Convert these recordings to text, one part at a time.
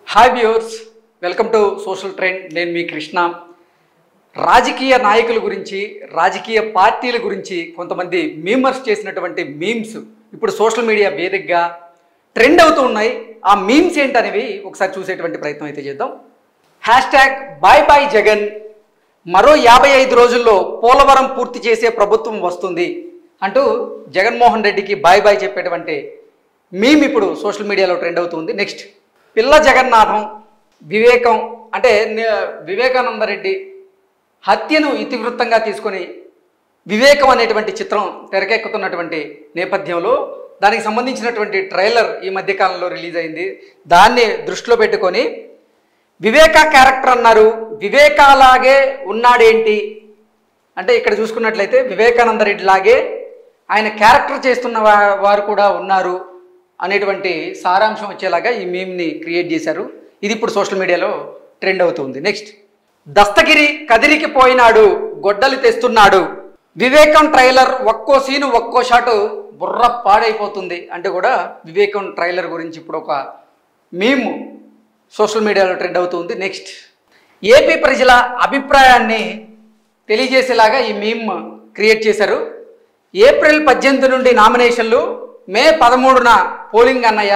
hi viewers welcome to social trend నేను మీ కృష్ణ రాజకీయ నాయకుల గురించి రాజకీయ పార్టీల గురించి కొంతమంది మీమర్స్ చేసినటువంటి మీమ్స్ ఇప్పుడు సోషల్ మీడియా వేదికగా ట్రెండ్ అవుతూ ఉన్నాయి ఆ మీమ్స్ ఏంటనేవి ఒకసారి చూసేటువంటి ప్రయత్నం అయితే చేద్దాం hashtag bye bye Jagan మరో యాభై ఐదు రోజుల్లో పోలవరం పూర్తి చేసే ప్రభుత్వం వస్తుంది అంటూ జగన్మోహన్ రెడ్డికి బాయ్ బాయ్ చెప్పేటువంటి మీమ్ ఇప్పుడు సోషల్ మీడియాలో ట్రెండ్ అవుతుంది నెక్స్ట్ పిల్ల జగన్నాథం వివేకం అంటే నే- వివేకానంద రెడ్డి హత్యను ఇతివృత్తంగా తీసుకొని వివేకం అనేటువంటి చిత్రం తెరకెక్కుతున్నటువంటి నేపథ్యంలో దానికి సంబంధించినటువంటి ట్రైలర్ ఈ మధ్యకాలంలో రిలీజ్ అయింది దాన్ని దృష్టిలో పెట్టుకొని వివేక క్యారెక్టర్ అన్నారు వివేకాలాగే ఉన్నాడేంటి అంటే ఇక్కడ చూసుకున్నట్లయితే వివేకానంద రెడ్డి లాగే ఆయన క్యారెక్టర్ చేస్తున్న వా- వారు కూడా ఉన్నారు అనేటువంటి సారాంశం వచ్చేలాగా ఈ మీమ్ని క్రియేట్ చేశారు ఇది ఇప్పుడు సోషల్ మీడియాలో ట్రెండ్ అవుతుంది నెక్స్ట్ దస్తగిరి కదిరికి పోయినాడు గొడ్డలి తెస్తున్నాడు వివేకం ట్రైలర్ ఒక్కో సీను ఒక్కో షాటు బుర్ర పాడైపోతుంది అంటే కూడా వివేకం ట్రైలర్ గురించి ఇప్పుడు ఒక మీమ్ సోషల్ మీడియాలో ట్రెండ్ అవుతుంది నెక్స్ట్ ఏపీ ప్రజల అభిప్రాయాన్ని తెలియజేసేలాగా ఈ మీమ్ క్రియేట్ చేశారు ఏప్రిల్ పద్దెనిమిది నుండి నామినేషన్లు మే పదమూడున పోలింగ్ అన్నయ్య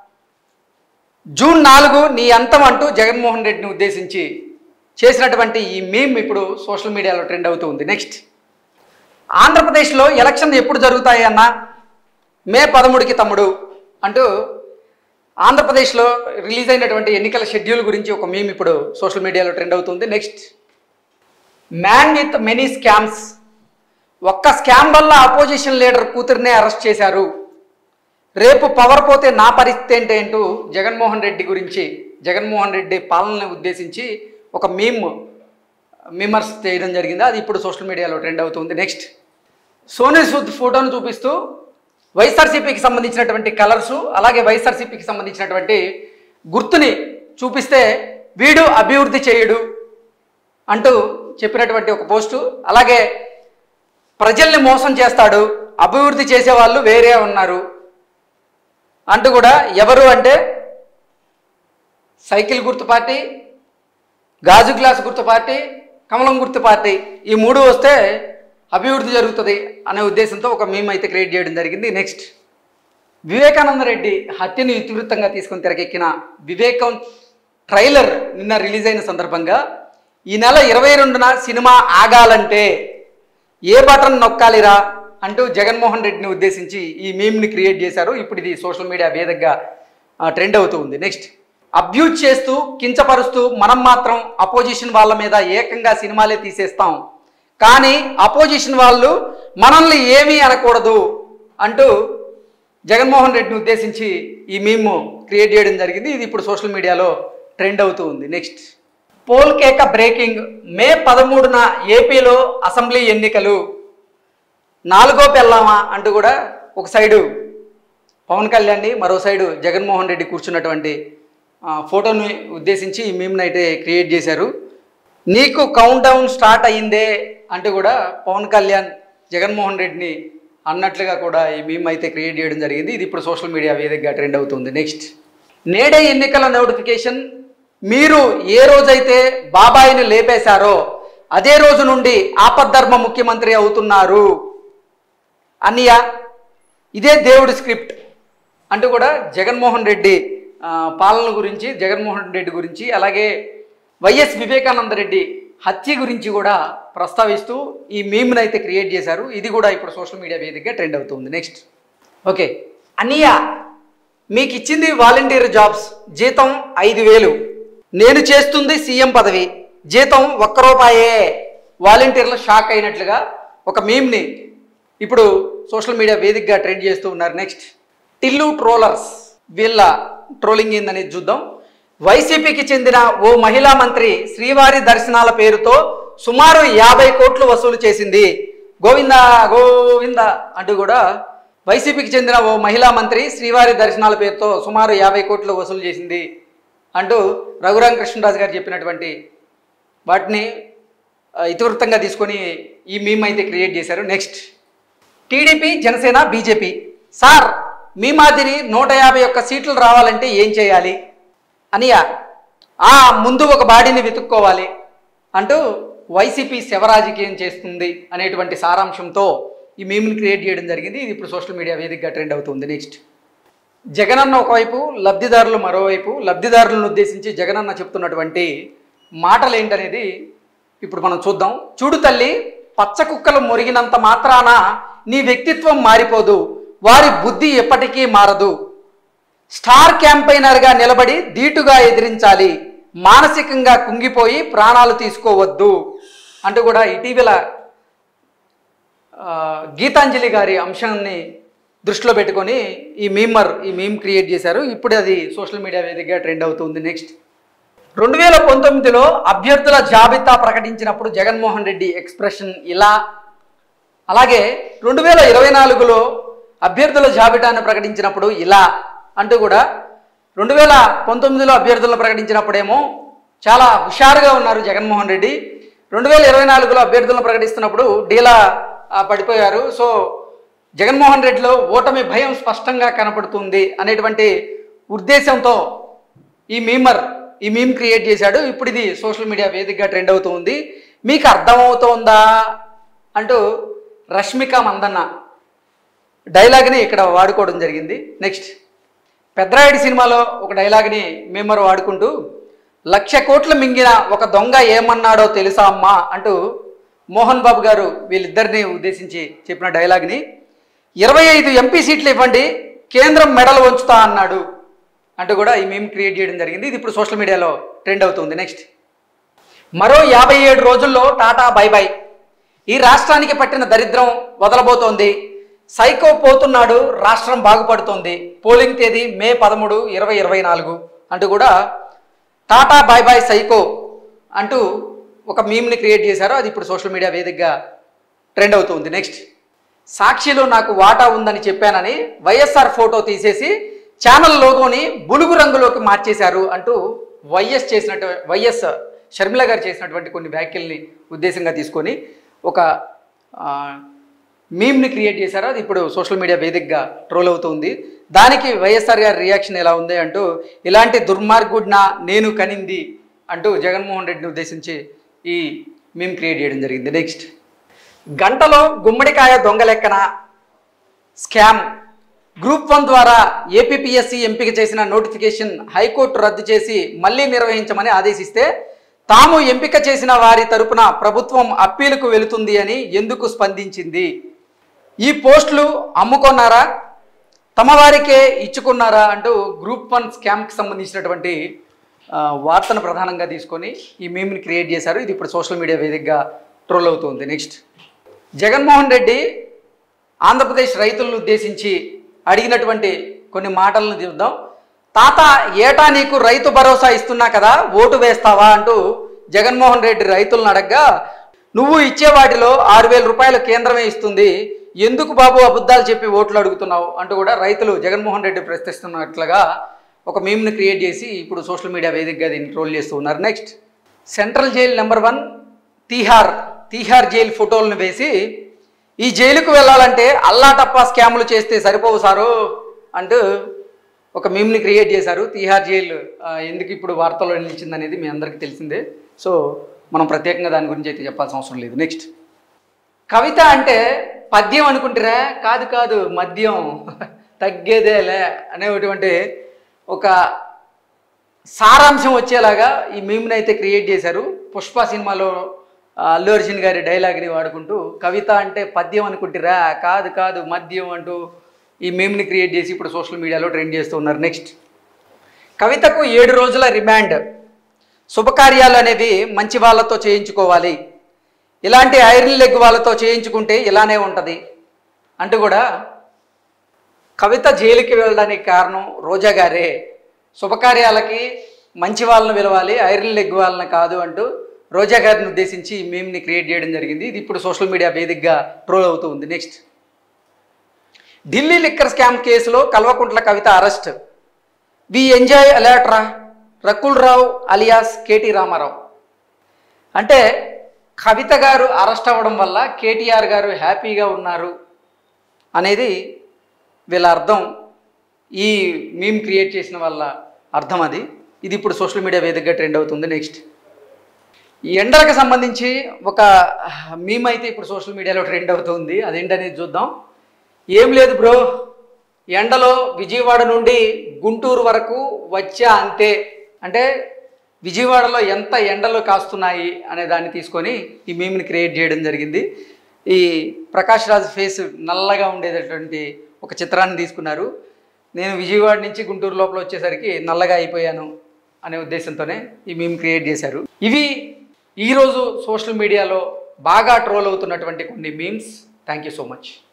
జూన్ నాలుగు నీ అంతం అంటూ జగన్మోహన్ రెడ్డిని ఉద్దేశించి చేసినటువంటి ఈ మీమ్ ఇప్పుడు సోషల్ మీడియాలో ట్రెండ్ అవుతుంది నెక్స్ట్ ఆంధ్రప్రదేశ్లో ఎలక్షన్ ఎప్పుడు జరుగుతాయి అన్న మే పదమూడుకి తమ్ముడు అంటూ ఆంధ్రప్రదేశ్లో రిలీజ్ అయినటువంటి ఎన్నికల షెడ్యూల్ గురించి ఒక మీమ్ ఇప్పుడు సోషల్ మీడియాలో ట్రెండ్ అవుతుంది next man with many scams ఒక్క స్కామ్ వల్ల అపోజిషన్ లీడర్ కూతురినే అరెస్ట్ చేశారు రేపు పవర్ పోతే నా పరిస్థితి ఏంటి అంటూ జగన్మోహన్ రెడ్డి గురించి జగన్మోహన్ రెడ్డి పాలనని ఉద్దేశించి ఒక మీమ్ మిమర్స్ చేయడం జరిగింది అది ఇప్పుడు సోషల్ మీడియాలో ట్రెండ్ అవుతుంది నెక్స్ట్ సోనీ సూద్ ఫోటోను చూపిస్తూ వైఎస్ఆర్సీపీకి సంబంధించినటువంటి కలర్సు అలాగే వైఎస్ఆర్సీపీకి సంబంధించినటువంటి గుర్తుని చూపిస్తే వీడు అభివృద్ధి చేయడు అంటూ చెప్పినటువంటి ఒక పోస్టు అలాగే ప్రజల్ని మోసం చేస్తాడు అభివృద్ధి చేసే వాళ్ళు వేరే ఉన్నారు అంటూ కూడా ఎవరు అంటే సైకిల్ గుర్తు పార్టీ గాజు గ్లాస్ గుర్తు పార్టీ కమలం గుర్తు పార్టీ ఈ మూడు వస్తే అభివృద్ధి జరుగుతుంది అనే ఉద్దేశంతో ఒక మీమ్ అయితే క్రియేట్ చేయడం జరిగింది నెక్స్ట్ వివేకానంద రెడ్డి హత్యను ఇతివృత్తంగా తీసుకొని తెరకెక్కిన వివేకం ట్రైలర్ నిన్న రిలీజ్ అయిన సందర్భంగా ఈ నెల ఇరవై రెండున సినిమా ఆగాలంటే ఏ బటన్ నొక్కాలిరా అంటూ జగన్మోహన్ రెడ్డిని ఉద్దేశించి ఈ మీమ్ని క్రియేట్ చేశారు ఇప్పుడు ఇది సోషల్ మీడియా వేదికగా ట్రెండ్ అవుతూ ఉంది నెక్స్ట్ అబ్యూజ్ చేస్తూ కించపరుస్తూ మనం మాత్రం అపోజిషన్ వాళ్ళ మీద ఏకంగా సినిమాలే తీసేస్తాం కానీ అపోజిషన్ వాళ్ళు మనల్ని ఏమీ అనకూడదు అంటూ జగన్మోహన్ రెడ్డిని ఉద్దేశించి ఈ మీమ్ క్రియేట్ చేయడం జరిగింది ఇది ఇప్పుడు సోషల్ మీడియాలో ట్రెండ్ అవుతూ ఉంది నెక్స్ట్ పోల్ కేక బ్రేకింగ్ మే పదమూడున ఏపీలో అసెంబ్లీ ఎన్నికలు నాలుగో పెళ్ళామా అంటూ కూడా ఒక సైడు పవన్ కళ్యాణ్ని మరో సైడు జగన్మోహన్ రెడ్డి కూర్చున్నటువంటి ఆ, ఫోటోని ఉద్దేశించి ఈ మీమ్ని అయితే క్రియేట్ చేశారు నీకు కౌంట్ డౌన్ స్టార్ట్ అయ్యిందే అంటూ కూడా పవన్ కళ్యాణ్ జగన్మోహన్ రెడ్డిని అన్నట్లుగా కూడా ఈ మీమ్ అయితే క్రియేట్ చేయడం జరిగింది ఇది ఇప్పుడు సోషల్ మీడియా వేదికగా ట్రెండ్ అవుతుంది నెక్స్ట్ నేడే ఎన్నికల నోటిఫికేషన్ మీరు ఏ రోజైతే బాబాయిని లేపేశారో అదే రోజు నుండి ఆపద్ధర్మ ముఖ్యమంత్రి అవుతున్నారు అన్నయ్య ఇదే దేవుడి స్క్రిప్ట్ అంటూ కూడా జగన్మోహన్ రెడ్డి ఆ, పాలన గురించి జగన్మోహన్ రెడ్డి గురించి అలాగే వైఎస్ వివేకానంద రెడ్డి హత్య గురించి కూడా ప్రస్తావిస్తూ ఈ మీమ్ని అయితే క్రియేట్ చేశారు ఇది కూడా ఇప్పుడు సోషల్ మీడియా వేదికగా ట్రెండ్ అవుతుంది నెక్స్ట్ ఓకే అన్నయ్య మీకు ఇచ్చింది వాలంటీర్ జాబ్స్ జీతం ఐదు వేలు నేను చేస్తుంది సీఎం పదవి జీతం ఒక్క రూపాయే వాలంటీర్లు షాక్ అయినట్లుగా ఒక మీమ్ని ఇప్పుడు సోషల్ మీడియా వేదికగా ట్రెండ్ చేస్తూ ఉన్నారు నెక్స్ట్ టిల్లు ట్రోలర్స్ వీళ్ళ ట్రోలింగ్ ఏందనేది చూద్దాం వైసీపీకి చెందిన ఓ మహిళా మంత్రి శ్రీవారి దర్శనాల పేరుతో సుమారు యాభై కోట్లు వసూలు చేసింది గోవింద గోవింద అంటూ కూడా వైసీపీకి చెందిన ఓ మహిళా మంత్రి శ్రీవారి దర్శనాల పేరుతో సుమారు యాభై కోట్లు వసూలు చేసింది అంటూ రఘురామ కృష్ణరాజు గారు చెప్పినటువంటి వాటిని ఆ, ఇతివృత్తంగా తీసుకొని ఈ మీమ్ అయితే క్రియేట్ చేశారు next TDP Janasena BJP sir మీ మాదిరి నూట యాభై ఒక్క సీట్లు రావాలంటే ఏం చేయాలి అనియా ఆ ముందు ఒక బాడీని వెతుక్కోవాలి అంటూ వైసీపీ శవరాజకీయం చేస్తుంది అనేటువంటి సారాంశంతో ఈ మీమ్ని క్రియేట్ చేయడం జరిగింది ఇది ఇప్పుడు సోషల్ మీడియా వేదికగా ట్రెండ్ అవుతుంది నెక్స్ట్ జగనన్న ఒకవైపు లబ్ధిదారులు మరోవైపు లబ్ధిదారులను ఉద్దేశించి జగనన్న చెప్తున్నటువంటి మాటలు ఏంటనేది ఇప్పుడు మనం చూద్దాం చూడు తల్లి పచ్చ కుక్కలు మురిగినంత మాత్రాన నీ వ్యక్తిత్వం మారిపోదు వారి బుద్ధి ఎప్పటికీ మారదు స్టార్ క్యాంపైనర్గా నిలబడి ధీటుగా ఎదిరించాలి మానసికంగా కుంగిపోయి ప్రాణాలు తీసుకోవద్దు అంటూ కూడా ఇటీవల ఆ, గీతాంజలి గారి అంశాన్ని దృష్టిలో పెట్టుకొని ఈ మీమర్ ఈ మీమ్ క్రియేట్ చేశారు ఇప్పుడు అది సోషల్ మీడియా వేదికగా ట్రెండ్ అవుతుంది నెక్స్ట్ రెండు వేల పంతొమ్మిదిలో అభ్యర్థుల జాబితా ప్రకటించినప్పుడు జగన్మోహన్ రెడ్డి ఎక్స్ప్రెషన్ ఇలా అలాగే రెండు వేల ఇరవై నాలుగులో అభ్యర్థుల జాబితాను ప్రకటించినప్పుడు ఇలా అంటూ కూడా రెండు వేల పంతొమ్మిదిలో అభ్యర్థులను ప్రకటించినప్పుడేమో చాలా హుషారుగా ఉన్నారు జగన్మోహన్ రెడ్డి రెండు వేల ఇరవై నాలుగులో అభ్యర్థులను ప్రకటిస్తున్నప్పుడు డీలా ఆ, పడిపోయారు సో జగన్మోహన్ రెడ్డిలో ఓటమి భయం స్పష్టంగా కనపడుతుంది అనేటువంటి ఉద్దేశంతో ఈ మీమర్ ఈ మీమ్ క్రియేట్ చేశాడు ఇప్పుడు ఇది సోషల్ మీడియా వేదికగా ట్రెండ్ అవుతుంది మీకు అర్థమవుతోందా అంటూ రష్మిక మందన్న డైలాగ్ని ఇక్కడ వాడుకోవడం జరిగింది నెక్స్ట్ పెద్రాయుడి సినిమాలో ఒక డైలాగ్ని మేమరు వాడుకుంటూ లక్ష కోట్లు మింగిన ఒక దొంగ ఏమన్నాడో తెలుసా అమ్మా అంటూ మోహన్ బాబు గారు వీళ్ళిద్దరిని ఉద్దేశించి చెప్పిన డైలాగ్ని ఇరవై ఐదు ఎంపీ సీట్లు ఇవ్వండి కేంద్రం మెడలు వంచుతా అన్నాడు అంటూ కూడా ఈ మేము క్రియేట్ చేయడం జరిగింది ఇది ఇప్పుడు సోషల్ మీడియాలో ట్రెండ్ అవుతుంది నెక్స్ట్ మరో యాభై ఏడు రోజుల్లో టాటా బై బై ఈ రాష్ట్రానికి పట్టిన దరిద్రం వదలబోతోంది సైకో పోతున్నాడు రాష్ట్రం బాగుపడుతోంది పోలింగ్ తేదీ మే పదమూడు ఇరవై ఇరవై నాలుగు అంటూ కూడా టాటా బై బై సైకో అంటూ ఒక మీమ్ని క్రియేట్ చేశారు అది ఇప్పుడు సోషల్ మీడియా వేదికగా ట్రెండ్ అవుతుంది నెక్స్ట్ సాక్షిలో నాకు వాటా ఉందని చెప్పానని వైఎస్ఆర్ ఫోటో తీసేసి ఛానల్ లోగోని బులుగు రంగులోకి మార్చేశారు అంటూ వైఎస్ చేసినట్టు వైఎస్ షర్మిల గారు చేసినటువంటి కొన్ని వ్యాఖ్యల్ని ఉద్దేశంగా తీసుకొని ఒక ఆ, మీమ్ని క్రియేట్ చేశారు అది ఇప్పుడు సోషల్ మీడియా వేదికగా ట్రోల్ అవుతుంది దానికి వైఎస్ఆర్ గారి రియాక్షన్ ఎలా ఉంది అంటూ ఇలాంటి దుర్మార్గుడిన నేను కనింది అంటూ జగన్మోహన్ రెడ్డిని ఉద్దేశించి ఈ మీమ్ క్రియేట్ చేయడం జరిగింది నెక్స్ట్ గంటలో గుమ్మడికాయ దొంగ లెక్కన స్కామ్ గ్రూప్ వన్ ద్వారా ఏపీపీఎస్సీ ఎంపిక చేసిన నోటిఫికేషన్ హైకోర్టు రద్దు చేసి మళ్ళీ నిర్వహించమని ఆదేశిస్తే తాము ఎంపిక చేసిన వారి తరపున ప్రభుత్వం అప్పీలుకు వెళుతుంది అని ఎందుకు స్పందించింది ఈ పోస్టులు అమ్ముకున్నారా తమ వారికే ఇచ్చుకున్నారా అంటూ గ్రూప్ వన్ స్కామ్కి సంబంధించినటువంటి ఆ, వార్తను ప్రధానంగా తీసుకొని ఈ మీమ్ని క్రియేట్ చేశారు ఇది ఇప్పుడు సోషల్ మీడియా వేదికగా ట్రోల్ అవుతుంది నెక్స్ట్ జగన్మోహన్ రెడ్డి ఆంధ్రప్రదేశ్ రైతులను ఉద్దేశించి అడిగినటువంటి కొన్ని మాటలను చూద్దాం తాత ఏటా నీకు రైతు భరోసా ఇస్తున్నా కదా ఓటు వేస్తావా అంటూ జగన్మోహన్ రెడ్డి రైతులను అడగగా నువ్వు ఇచ్చే వాటిలో ఆరు వేల రూపాయలు కేంద్రమే ఇస్తుంది ఎందుకు బాబు అబద్ధాలు చెప్పి ఓట్లు అడుగుతున్నావు అంటూ కూడా రైతులు జగన్మోహన్ రెడ్డి ప్రశ్నిస్తున్నట్లుగా ఒక మీమ్ని క్రియేట్ చేసి ఇప్పుడు సోషల్ మీడియా వేదికగా దీన్ని ట్రోల్ చేస్తూ ఉన్నారు next central jail number one Tihar Tihar jail ఫోటోలను వేసి ఈ జైలుకు వెళ్ళాలంటే అల్లా టప్పా స్కాములు చేస్తే సరిపోవు సారు అంటూ ఒక మీమ్ని క్రియేట్ చేశారు తీహార్ జైలు ఆ, ఎందుకు ఇప్పుడు వార్తల్లో నిలిచింది అనేది మీ అందరికీ తెలిసిందే సో మనం ప్రత్యేకంగా దాని గురించి అయితే చెప్పాల్సిన అవసరం లేదు నెక్స్ట్ కవిత అంటే పద్యం అనుకుంటారా కాదు కాదు మద్యం తగ్గేదేలే అనేటువంటి ఒక సారాంశం వచ్చేలాగా ఈ మీమ్ని అయితే క్రియేట్ చేశారు పుష్ప సినిమాలో ఆ, అల్లు అర్జున్ గారి డైలాగ్ని వాడుకుంటూ కవిత అంటే పద్యం అనుకుంటారా కాదు కాదు మద్యం అంటూ ఈ మీమ్ని క్రియేట్ చేసి ఇప్పుడు సోషల్ మీడియాలో ట్రెండ్ చేస్తూ ఉన్నారు నెక్స్ట్ కవితకు ఏడు రోజుల రిమాండ్ శుభకార్యాలు అనేవి మంచి వాళ్ళతో చేయించుకోవాలి ఇలాంటి ఐరన్ లెగ్ వాళ్ళతో చేయించుకుంటే ఇలానే ఉంటుంది అంటూ కూడా కవిత జైలుకి వెళ్ళడానికి కారణం రోజా గారే శుభకార్యాలకి మంచి వాళ్ళని పిలవాలి ఐరన్ లెగ్ వాళ్ళని కాదు అంటూ రోజా గారిని ఉద్దేశించి ఈ మీమ్ని క్రియేట్ చేయడం జరిగింది ఇది ఇప్పుడు సోషల్ మీడియా వేదికగా ట్రోల్ అవుతూ ఉంది నెక్స్ట్ ఢిల్లీ లిక్కర్ స్కామ్ కేసులో Kalvakuntla Kavitha arrest we enjoy అలర్ట్రా రకుల్ రావు అలియాస్ కేటీ రామారావు అంటే కవిత గారు అరెస్ట్ అవ్వడం వల్ల కేటీఆర్ గారు హ్యాపీగా ఉన్నారు అనేది వీళ్ళ అర్థం ఈ మీమ్ క్రియేట్ చేసిన వాళ్ళ అర్థం అది ఇది ఇప్పుడు సోషల్ మీడియా వేదికగా ట్రెండ్ అవుతుంది నెక్స్ట్ ఈ ఎండలకు సంబంధించి ఒక మీమ్ అయితే ఇప్పుడు సోషల్ మీడియాలో ట్రెండ్ అవుతుంది అదేంటనేది చూద్దాం ఏం లేదు బ్రో ఎండలో విజయవాడ నుండి గుంటూరు వరకు వచ్చా అంతే అంటే విజయవాడలో ఎంత ఎండలు కాస్తున్నాయి అనే దాన్ని తీసుకొని ఈ మీమ్ని క్రియేట్ చేయడం జరిగింది ఈ ప్రకాష్ రాజ్ ఫేస్ నల్లగా ఉండేటటువంటి ఒక చిత్రాన్ని తీసుకున్నారు నేను విజయవాడ నుంచి గుంటూరు లోపల వచ్చేసరికి నల్లగా అయిపోయాను అనే ఉద్దేశంతోనే ఈ మీమ్ క్రియేట్ చేశారు ఇవి ఈరోజు సోషల్ మీడియాలో బాగా ట్రోల్ అవుతున్నటువంటి కొన్ని memes thank you so much